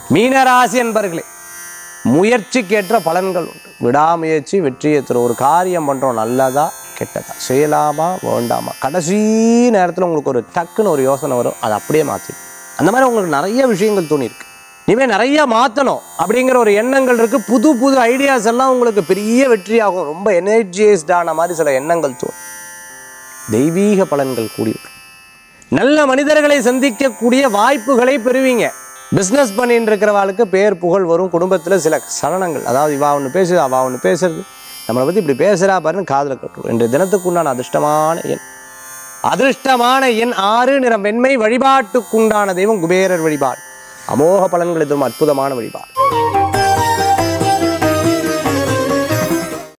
மீனராசி என்பர்களே முயற்சிக்கேற்ற பலன்கள் உண்டு விடாமுயற்சி வெற்றியை தரும் ஒரு காரியம் பண்ணுறோம் நல்லதா கெட்டதா செய்யலாமா வேண்டாமா கடைசி நேரத்தில் உங்களுக்கு ஒரு டக்குன்னு ஒரு யோசனை வரும் அதை அப்படியே மாற்றிடும் அந்த மாதிரி உங்களுக்கு நிறைய விஷயங்கள் தோணியிருக்கு இனிமேல் நிறைய மாற்றணும் அப்படிங்கிற ஒரு எண்ணங்கள் இருக்குது புது புது ஐடியாஸ் எல்லாம் உங்களுக்கு பெரிய வெற்றியாகும் ரொம்ப எனர்ஜியஸ்டான மாதிரி சில எண்ணங்கள் தோணும் தெய்வீக பலன்கள் கூடி வரும் நல்ல மனிதர்களை சந்திக்கக்கூடிய வாய்ப்புகளை பெறுவீங்க பிஸ்னஸ் பண்ணிட்டு இருக்கிறவாளுக்கு பேர் புகழ் வரும் குடும்பத்தில் சில சலனங்கள் அதாவது இவா ஒன்று பேசுது அவா ஒன்று பேசுறது நம்மளை பற்றி இப்படி பேசுகிறா பாருன்னு காதில் கட்டுரும் இன்றைய தினத்துக்கு உண்டான அதிர்ஷ்டமான எண் அதிர்ஷ்டமான எண் ஆறு நிறம் வெண்மை வழிபாட்டுக்குண்டான தெய்வம் குபேரர் வழிபாடு அமோக பலன்களை தரும் அற்புதமான வழிபாடு